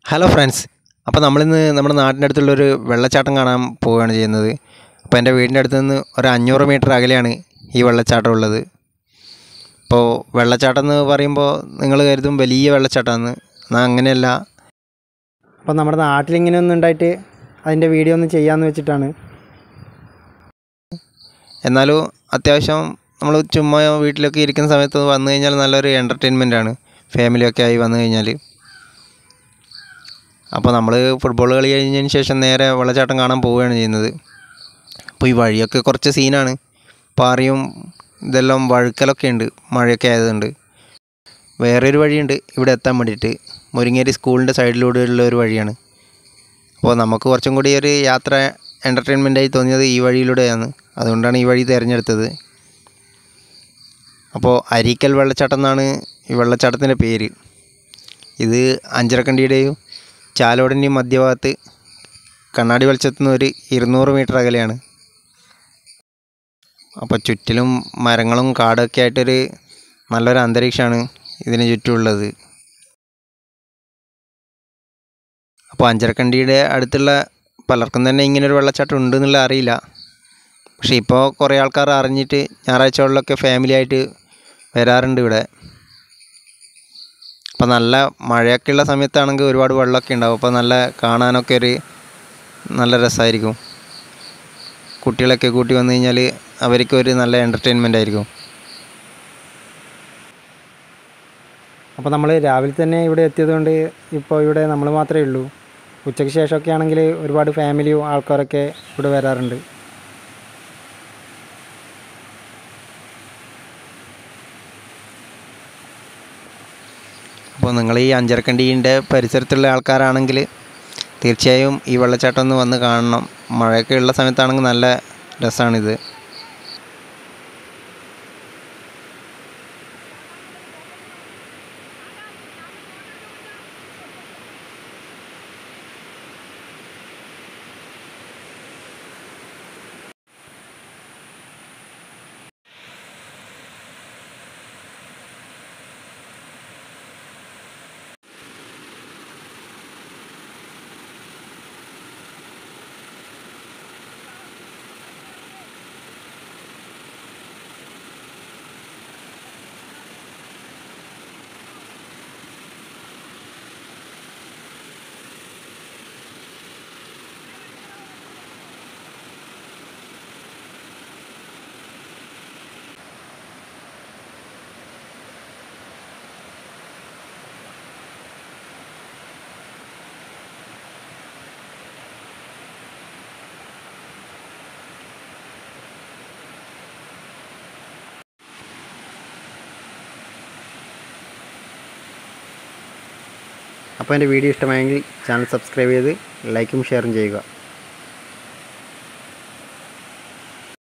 hello friends അപ്പോൾ നമ്മളിന്ന് നമ്മുടെ നാടിൻ്റെ അടുത്തുള്ളൊരു വെള്ളച്ചാട്ടം കാണാൻ പോവുകയാണ് ചെയ്യുന്നത് അപ്പോൾ എൻ്റെ വീടിൻ്റെ അടുത്ത് നിന്ന് ഒരു അഞ്ഞൂറ് മീറ്റർ അകലെയാണ് ഈ വെള്ളച്ചാട്ടം ഉള്ളത് അപ്പോൾ വെള്ളച്ചാട്ടം എന്ന് പറയുമ്പോൾ നിങ്ങൾ കരുതും വലിയ വെള്ളച്ചാട്ടമാണ് എന്നാൽ അങ്ങനെയല്ല അപ്പോൾ നമ്മുടെ നാട്ടിൽ ഇങ്ങനെ ഒന്നും ഉണ്ടായിട്ട് അതിൻ്റെ വീഡിയോ ഒന്ന് ചെയ്യാമെന്ന് വെച്ചിട്ടാണ് എന്നാലും അത്യാവശ്യം നമ്മൾ ചുമ്മാ വീട്ടിലൊക്കെ ഇരിക്കുന്ന സമയത്ത് വന്നു കഴിഞ്ഞാൽ നല്ലൊരു എൻ്റർടൈൻമെൻ്റ് ആണ് ഫാമിലിയൊക്കെ ആയി വന്നു കഴിഞ്ഞാൽ അപ്പോൾ നമ്മൾ ഫുട്ബോൾ കളി കഴിഞ്ഞതിന് ശേഷം നേരെ വെള്ളച്ചാട്ടം കാണാൻ പോവുകയാണ് ചെയ്യുന്നത് അപ്പോൾ ഈ വഴിയൊക്കെ കുറച്ച് സീനാണ് പാറിയും ഇതെല്ലാം വഴുക്കലൊക്കെ ഉണ്ട് മഴയൊക്കെ ആയതുകൊണ്ട് വേറൊരു വഴിയുണ്ട് ഇവിടെ എത്താൻ വേണ്ടിയിട്ട് മുരിങ്ങേരി സ്കൂളിൻ്റെ സൈഡിലൂടെയുള്ള ഒരു വഴിയാണ് അപ്പോൾ നമുക്ക് കുറച്ചും കൂടി ഒരു യാത്ര എൻ്റർടൈൻമെൻറ്റായി തോന്നിയത് ഈ വഴിയിലൂടെയാണ് അതുകൊണ്ടാണ് ഈ വഴി തിരഞ്ഞെടുത്തത് അപ്പോൾ അരീക്കൽ വെള്ളച്ചാട്ടം എന്നാണ് ഈ വെള്ളച്ചാട്ടത്തിൻ്റെ പേര് ഇത് അഞ്ചരക്കണ്ടിയുടെയും ചാലോടിൻ്റെയും മധ്യഭാഗത്ത് കണ്ണാടി വെളിച്ചത്തു നിന്ന് ഒരു ഇരുന്നൂറ് മീറ്റർ അകലെയാണ് അപ്പോൾ ചുറ്റിലും മരങ്ങളും കാടൊക്കെ ആയിട്ടൊരു നല്ലൊരു അന്തരീക്ഷമാണ് ഇതിന് ചുറ്റുമുള്ളത് അപ്പോൾ അഞ്ചരക്കണ്ടിയുടെ അടുത്തുള്ള പലർക്കും തന്നെ ഇങ്ങനൊരു വെള്ളച്ചാട്ടം ഉണ്ടെന്നുള്ള അറിയില്ല പക്ഷേ ഇപ്പോൾ കുറേ ആൾക്കാർ അറിഞ്ഞിട്ട് ഞായറാഴ്ചകളിലൊക്കെ ഫാമിലി ആയിട്ട് വരാറുണ്ട് ഇവിടെ അപ്പോൾ നല്ല മഴയൊക്കെ ഉള്ള സമയത്താണെങ്കിൽ ഒരുപാട് വെള്ളമൊക്കെ ഉണ്ടാവും അപ്പോൾ നല്ല കാണാനൊക്കെ ഒരു നല്ല രസമായിരിക്കും കുട്ടികളൊക്കെ കൂട്ടി വന്നു കഴിഞ്ഞാൽ അവർക്ക് ഒരു നല്ല എൻ്റർടൈൻമെൻ്റ് ആയിരിക്കും അപ്പോൾ നമ്മൾ രാവിലെ തന്നെ ഇവിടെ എത്തിയതുകൊണ്ട് ഇപ്പോൾ ഇവിടെ നമ്മൾ മാത്രമേ ഉള്ളൂ ഉച്ചയ്ക്ക് ശേഷമൊക്കെ ആണെങ്കിൽ ഒരുപാട് ഫാമിലിയും ആൾക്കാരൊക്കെ ഇവിടെ വരാറുണ്ട് അപ്പോൾ നിങ്ങൾ ഈ അഞ്ചരക്കണ്ടീൻ്റെ പരിസരത്തുള്ള ആൾക്കാരാണെങ്കിൽ തീർച്ചയായും ഈ വെള്ളച്ചാട്ടം ഒന്ന് വന്ന് കാണണം മഴയൊക്കെ ഉള്ള സമയത്താണെങ്കിൽ നല്ല രസമാണിത് അപ്പോൾ എൻ്റെ വീഡിയോ ഇഷ്ടമായെങ്കിൽ ചാനൽ സബ്സ്ക്രൈബ് ചെയ്ത് ലൈക്കും ഷെയറും ചെയ്യുക